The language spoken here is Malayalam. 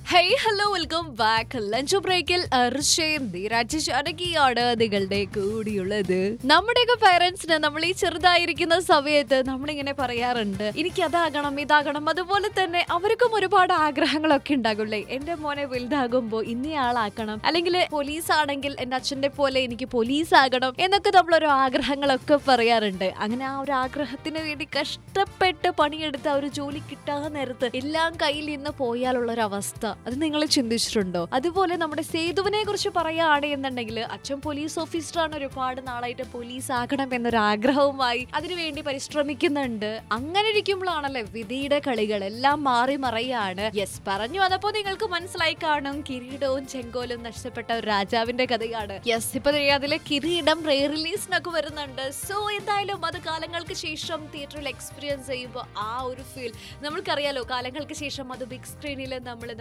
hey hello welcome back lunch ബ്രേക്കിൽ അർഷയും നീരാജ് ജാനകിയാണ് നിങ്ങളുടെ കൂടിയുള്ളത് നമ്മുടെയൊക്കെ പേരൻസിന് നമ്മൾ ഈ ചെറുതായിരിക്കുന്ന സമയത്ത് നമ്മളിങ്ങനെ പറയാറുണ്ട് എനിക്ക് അതാകണം ഇതാകണം അതുപോലെ തന്നെ അവർക്കും ഒരുപാട് ആഗ്രഹങ്ങളൊക്കെ ഉണ്ടാകില്ലേ എന്റെ മോനെ വലുതാകുമ്പോ ഇന്നയാളാക്കണം അല്ലെങ്കിൽ പോലീസ് ആണെങ്കിൽ എന്റെ അച്ഛന്റെ പോലെ എനിക്ക് പോലീസ് ആകണം എന്നൊക്കെ നമ്മൾ ഓരോ ആഗ്രഹങ്ങളൊക്കെ പറയാറുണ്ട് അങ്ങനെ ആ ഒരു ആഗ്രഹത്തിന് വേണ്ടി കഷ്ടപ്പെട്ട് പണിയെടുത്ത് ആ ഒരു ജോലി കിട്ടാൻ നേരത്ത് എല്ലാം കയ്യിൽ നിന്ന് പോയാലുള്ള ഒരു അവസ്ഥ അത് നിങ്ങൾ ചിന്തിച്ചിട്ടുണ്ടോ അതുപോലെ നമ്മുടെ സേതുവിനെ കുറിച്ച് പറയുകയാണ് എന്നുണ്ടെങ്കിൽ അച്ഛൻ പോലീസ് ഓഫീസറാണ് ഒരുപാട് നാളായിട്ട് പോലീസ് ആകണം എന്നൊരു ആഗ്രഹവുമായി അതിനുവേണ്ടി പരിശ്രമിക്കുന്നുണ്ട് അങ്ങനെ ഇരിക്കുമ്പോഴാണല്ലേ വിധിയുടെ കളികൾ എല്ലാം മാറി മറയാണ് യെസ് പറഞ്ഞു വന്നപ്പോ നിങ്ങൾക്ക് മനസ്സിലായി കാണും കിരീടവും ചെങ്കോലും നഷ്ടപ്പെട്ട ഒരു രാജാവിന്റെ കഥയാണ് യെസ് ഇപ്പൊ ദേ അതിലെ കിരീടം റേ റിലീസിനൊക്കെ വരുന്നുണ്ട് സോ എന്തായാലും അത് കാലങ്ങൾക്ക് ശേഷം തിയേറ്ററിൽ എക്സ്പീരിയൻസ് ചെയ്യുമ്പോൾ ആ ഒരു ഫീൽ നമ്മൾക്കറിയാലോ കാലങ്ങൾക്ക് ശേഷം അത് ബിഗ് സ്ക്രീനിൽ നമ്മൾ